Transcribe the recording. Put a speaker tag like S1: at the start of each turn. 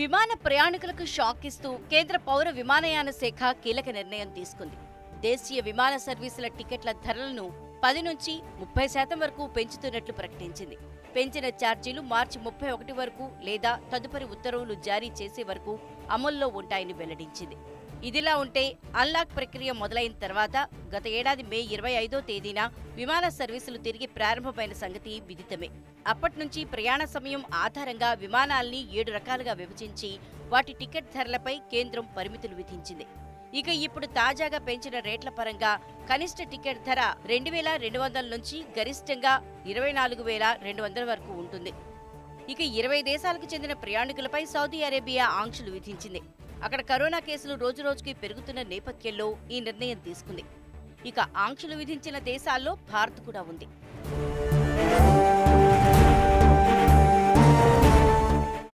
S1: విమాన ప్రయాణికులకు షాక్ ఇస్తూ కేంద్ర పౌర విమానయాన శాఖ కీలక నిర్ణయం తీసుకుంది దేశీయ విమాన సర్వీసుల టికెట్ల ధరలను పది నుంచి ముప్పై శాతం వరకు పెంచుతున్నట్లు ప్రకటించింది పెంచిన ఛార్జీలు మార్చి ముప్పై ఒకటి వరకు లేదా తదుపరి ఉత్తర్వులు జారీ చేసే వరకు అమల్లో ఉంటాయని వెల్లడించింది ఇదిలా ఉంటే అన్లాక్ ప్రక్రియ మొదలైన తర్వాత గత ఏడాది మే ఇరవై ఐదో తేదీన విమాన సర్వీసులు తిరిగి ప్రారంభమైన సంగతి విదితమే అప్పటి నుంచి ప్రయాణ సమయం ఆధారంగా విమానాల్ని ఏడు రకాలుగా విభజించి వాటి టికెట్ ధరలపై కేంద్రం పరిమితులు విధించింది ఇక ఇప్పుడు తాజాగా పెంచిన రేట్ల పరంగా కనిష్ట టికెట్ ధర రెండు వేల రెండు వందల నుంచి గరిష్టంగా ఇరవై నాలుగు వేల రెండు వందల వరకు ఉంటుంది ఇక ఇరవై దేశాలకు చెందిన ప్రయాణికులపై సౌదీ అరేబియా ఆంక్షలు విధించింది అక్కడ కరోనా కేసులు రోజురోజుకి పెరుగుతున్న నేపథ్యంలో ఈ నిర్ణయం తీసుకుంది ఇక ఆంక్షలు విధించిన దేశాల్లో భారత్ కూడా ఉంది